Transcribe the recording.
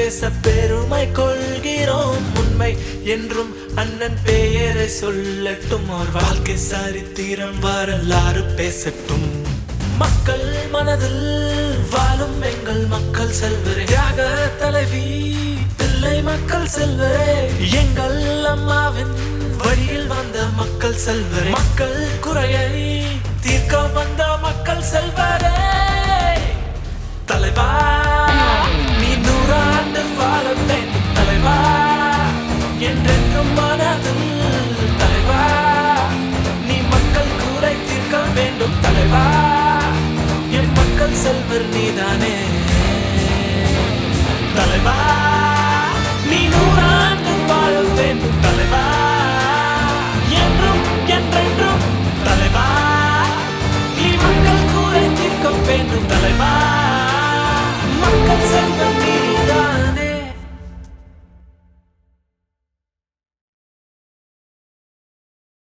பேச பெருமை கொள்கிறோம் உண்மை என்றும் அண்ணன் பெயரை சொல்லட்டும் அவர் வாழ்க்கை சரித்திரம் வரலாறு பேசட்டும் மக்கள் மனதில் வாழும் எங்கள் மக்கள் செல்வரே தியாக தலைவி பிள்ளை மக்கள் செல்வரே எங்கள் அம்மாவின் வழியில் வந்த மக்கள் செல்வரே மக்கள் குறையை தீர்க்க வந்த மக்கள் செல்வரே தலைவா நீ நூறாண்டு வாழ வேண்டும் தலைவா என்றென்றும் மனதில்